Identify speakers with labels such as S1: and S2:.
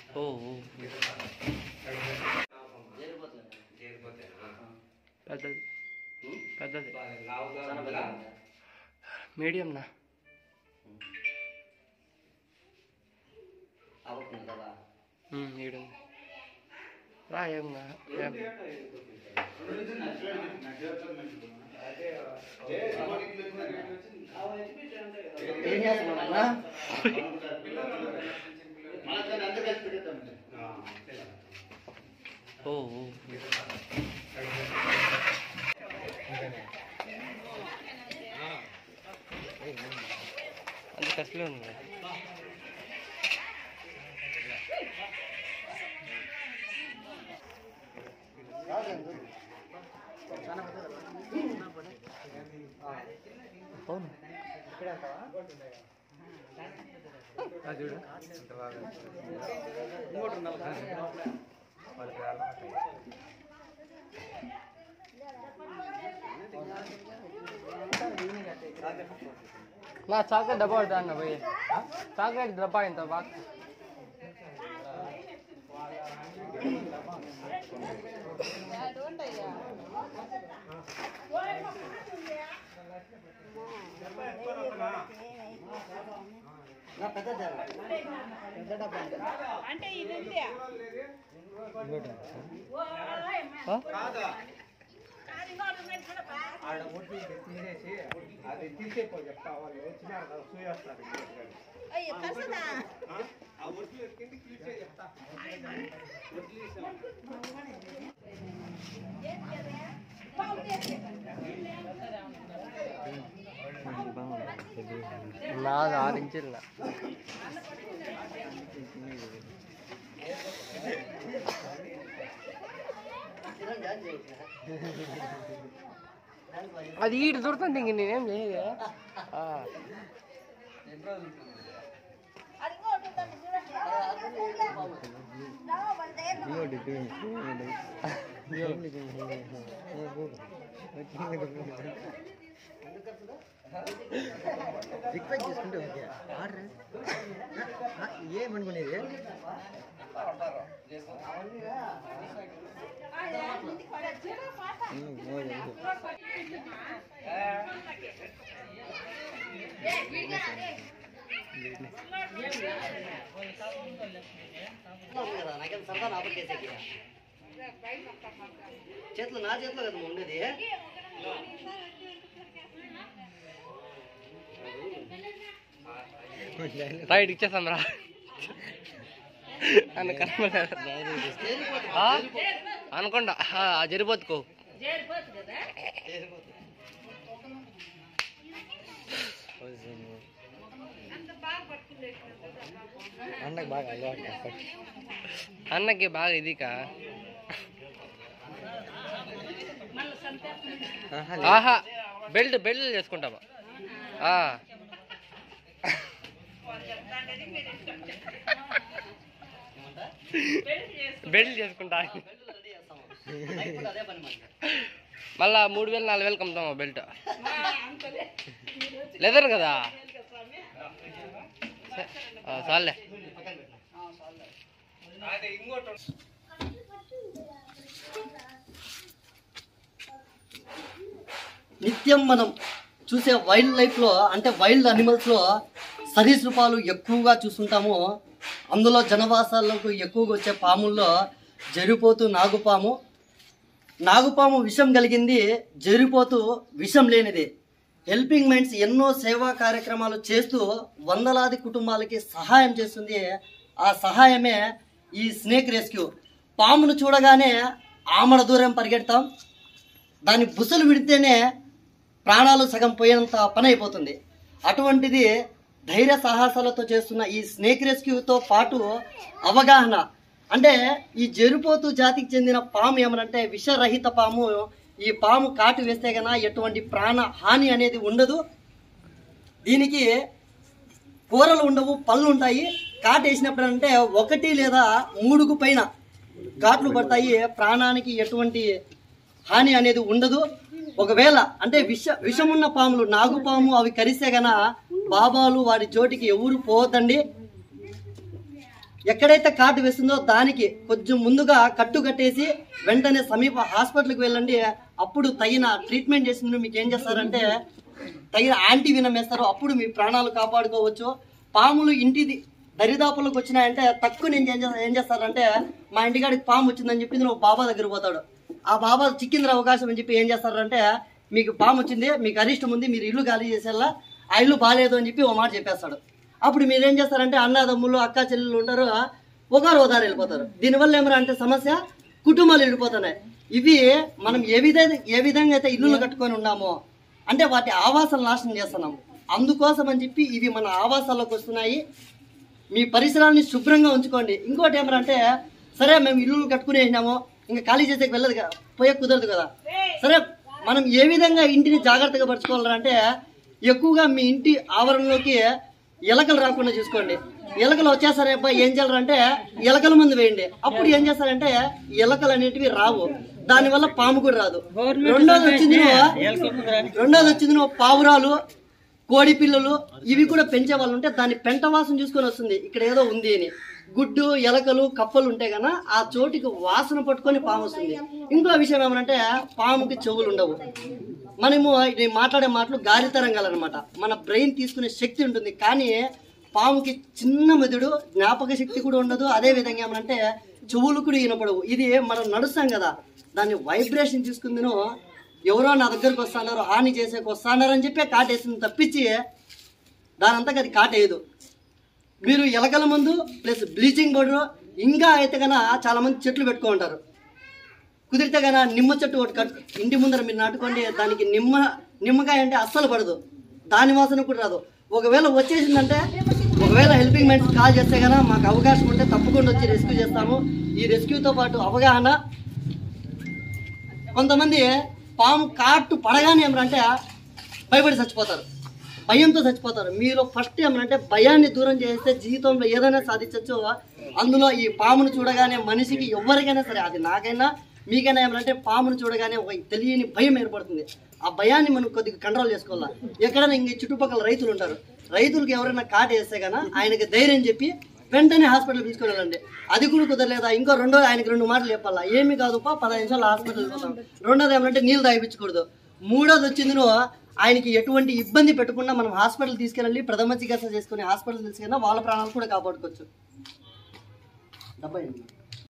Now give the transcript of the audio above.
S1: ఓ ఓ. పెద్దది పెద్దది మీడియం నా ఉమ్, మీడియం రా ఏం కా ఏం
S2: ఏం చేస్తున్నావు
S1: ఓ ఓ. అంత కష్టమే ఉంది అవును నా చాక్లెట్ డబ్బా పడతా అన్న పోయి చాక్లెట్ డబ్బా ఇంత బాగా
S3: అంటే ఇది ఉంది
S1: ఆ?
S4: ఆడ ఒడ్డు తీసేసి అది తీసేపో చెప్తా వాళ్ళు వచ్చినారు కదా చూయేస్తారు
S3: అయ్యో కసదా
S4: ఆ ఒడ్లు కిందికి తీసే చెప్తా
S1: నాది ఆరు ఇంచులు నా అది ఈడు దొరుకుతుంది ఇంక నేనేం చేయదు ఆ.
S3: అది ఇంకోటి ఉందండి చూడండి నవ్వు వాళ్ళ
S2: రిక్వెస్ట్ చేసుకుంటే ఓకే ఆర్డర్ ఏమనుకునేది
S5: నాకేం సరదా నాపకేసేకి చేతిలో నా చేతిలో కదా ఉండేది
S1: రైట్ ఇచ్చేస్తాం రా అన్న కనబడ అనుకోండా ఆ, జరిపోతుకో
S2: అన్నకు బాగా అలవాటు అప్పటి
S1: అన్నకి బాగా ఇది కా
S2: ఆహా,
S1: ఆహా బెల్ట్ బెల్ట్ చేసుకుంటావా ఆ. బెల్ట్ చేసుకుంటా
S5: అదే పని మనకి
S1: మళ్ళా మూడు వేలు నాలుగు వేలకు అమ్ముతామా బెల్ట్ లెదర్ కదా ఆ, చాలే
S4: అదే ఇంకోటి
S5: నిత్యం మనం చూసే వైల్డ్ లైఫ్లో అంటే వైల్డ్ అనిమల్స్లో సరీసృపాలు ఎక్కువగా చూస్తుంటాము అందులో జనవాసాలకు ఎక్కువగా వచ్చే పాముల్లో జరిపోతు నాగుపాము నాగుపాము విషం కలిగింది జరిపోతూ విషం లేనిది హెల్పింగ్ మైండ్స్ ఎన్నో సేవా కార్యక్రమాలు చేస్తూ వందలాది కుటుంబాలకి సహాయం చేస్తుంది ఆ సహాయమే ఈ స్నేక్ రెస్క్యూ పామును చూడగానే ఆమడ దూరం పరిగెడతాం దాని బుసలు విడితేనే ప్రాణాలు సగం పోయేంత పని అయిపోతుంది అటువంటిది ధైర్య సాహసాలతో చేస్తున్న ఈ స్నేక్ రెస్క్యూతో పాటు అవగాహన అంటే ఈ జరుపోతు జాతికి చెందిన పాము ఏమనంటే విషరహిత పాము ఈ పాము కాటు వేస్తే గన ఎటువంటి ప్రాణ హాని అనేది ఉండదు దీనికి కూరలు ఉండవు పళ్ళు ఉంటాయి కాటు వేసినప్పుడు అంటే ఒకటి లేదా మూడుకు పైన ఘాట్లు పడతాయి ప్రాణానికి ఎటువంటి హాని అనేది ఉండదు ఒకవేళ అంటే విష విషమున్న పాములు నాగుపాము అవి కరిస్తే గన బాబాలు వారి జోటికి ఎవరు పోవద్దండి ఎక్కడైతే కాటు వేస్తుందో దానికి కొంచెం ముందుగా కట్టు కట్టేసి వెంటనే సమీప హాస్పిటల్కి వెళ్ళండి అప్పుడు తగిన ట్రీట్మెంట్ చేసిన మీకు ఏం చేస్తారంటే తగిన యాంటీ వినం వేస్తారు అప్పుడు మీ ప్రాణాలు కాపాడుకోవచ్చు పాములు ఇంటిది దరిదాపులకు వచ్చినాయంటే తక్కువ నేను ఏం చేస్తా ఏం చేస్తారంటే మా ఇంటికాడికి పాము వచ్చిందని చెప్పి నువ్వు బాబా దగ్గర పోతాడు ఆ బాబా చిక్కిందిర అవకాశం అని చెప్పి ఏం చేస్తారంటే మీకు పాము వచ్చింది మీకు అరిష్టం ఉంది మీరు ఇల్లు ఖాళీ చేసేలా ఆ ఇల్లు బాగాలేదు అని చెప్పి ఓ మాట చెప్పేస్తాడు అప్పుడు మీరు ఏం చేస్తారంటే అన్నదమ్ములు అక్క చెల్లెలు ఉంటారు ఒకరు ఓదారు వెళ్ళిపోతారు దీనివల్ల ఏమరా అంటే సమస్య కుటుంబాలు వెళ్ళిపోతున్నాయి ఇవి మనం ఏ విధంగా ఏ విధంగా అయితే ఇల్లులు కట్టుకొని ఉన్నామో అంటే వాటి ఆవాసాలు నాశనం చేస్తున్నాం అందుకోసం అని చెప్పి ఇవి మన ఆవాసాల్లోకి వస్తున్నాయి మీ పరిసరాన్ని శుభ్రంగా ఉంచుకోండి ఇంకోటి ఏమరంటే సరే మేము ఇల్లు కట్టుకుని వేసినాము ఇంకా ఖాళీ చేసేకి వెళ్ళదు కదా పోయే కుదరదు కదా సరే మనం ఏ విధంగా ఇంటిని జాగ్రత్తగా పరచుకోవాలంటే ఎక్కువగా మీ ఇంటి ఆవరణలోకి ఎలకలు రాకుండా చూసుకోండి ఎలకలు వచ్చేసరే అబ్బా ఏం చేయాలంటే ఎలకల మందు వేయండి అప్పుడు ఏం చేస్తారంటే ఎలకలు అనేటివి రావు దానివల్ల పాము కూడా రాదు రెండోది వచ్చింది రెండోది వచ్చింది నువ్వు పావురాలు కోడి పిల్లలు ఇవి కూడా పెంచే వాళ్ళు ఉంటే దాని పెంట వాసన చూసుకొని వస్తుంది ఇక్కడ ఏదో ఉంది అని గుడ్డు ఎలకలు కప్పలు ఉంటే గన ఆ చోటికి వాసన పట్టుకొని పాము వస్తుంది ఇంకో విషయం ఏమనంటే పాముకి చెవులు ఉండవు మనము ఇది మాట్లాడే మాటలు గాలి తరంగాలన్నమాట మన బ్రెయిన్ తీసుకునే శక్తి ఉంటుంది కానీ పాముకి చిన్న మెదుడు జ్ఞాపక శక్తి కూడా ఉండదు అదే విధంగా ఏమనంటే చెవులు కూడా వినపడవు ఇది మనం నడుస్తాం కదా దాన్ని వైబ్రేషన్ తీసుకుందినో ఎవరో నా దగ్గరకు వస్తున్నారు హాని చేసేకి వస్తున్నారు అని చెప్పి కాటేసింది తప్పించి దానంతకు అది కాటేయదు మీరు ఎలకల మందు ప్లస్ బ్లీచింగ్ పౌడర్ ఇంకా అయితే కన్నా చాలా మంది చెట్లు పెట్టుకో ఉంటారు కుదిరితే కన్నా నిమ్మ చెట్టు ఒకటి కట్ ఇంటి ముందర మీరు నాటుకోండి దానికి నిమ్మ నిమ్మకాయ అంటే అస్సలు పడదు దాని వాసన కూడా రాదు ఒకవేళ వచ్చేసిందంటే ఒకవేళ హెల్పింగ్ మైండ్స్ కాల్ చేస్తే కన్నా మాకు అవకాశం ఉంటే తప్పకుండా వచ్చి రెస్క్యూ చేస్తాము ఈ రెస్క్యూతో పాటు అవగాహన కొంతమంది పాము కాటు పడగానే ఏమరంటే భయపడి చచ్చిపోతారు భయంతో చచ్చిపోతారు మీరు ఫస్ట్ ఏమనంటే భయాన్ని దూరం చేస్తే జీవితంలో ఏదైనా సాధించవచ్చు అందులో ఈ పామును చూడగానే మనిషికి ఎవరికైనా సరే అది నాకైనా మీకైనా ఏమనంటే పామును చూడగానే ఒక తెలియని భయం ఏర్పడుతుంది ఆ భయాన్ని మనం కొద్దిగా కంట్రోల్ చేసుకోవాలా ఎక్కడైనా ఇంక చుట్టుపక్కల రైతులు ఉంటారు రైతులకు ఎవరైనా కాటు వేస్తే కన్నా ఆయనకి ధైర్యం చెప్పి వెంటనే హాస్పిటల్ తీసుకొని వెళ్ళండి అది కూడా కుదరలేదా ఇంకో రెండో ఆయనకి రెండు మాటలు చెప్పాలా ఏమి కాదు పా పదహైదు నిమిషాలు హాస్పిటల్ వెళ్తాం రెండోది ఏమంటే నీళ్ళు తాగిపించకూడదు మూడోది వచ్చింది నువ్వు ఆయనకి ఎటువంటి ఇబ్బంది పెట్టకుండా మనం హాస్పిటల్ తీసుకెళ్ళి ప్రథమ చికిత్స చేసుకుని హాస్పిటల్ తీసుకెళ్ళినా వాళ్ళ ప్రాణాలు కూడా కాపాడుకోవచ్చు డబ్బా ఏంటి?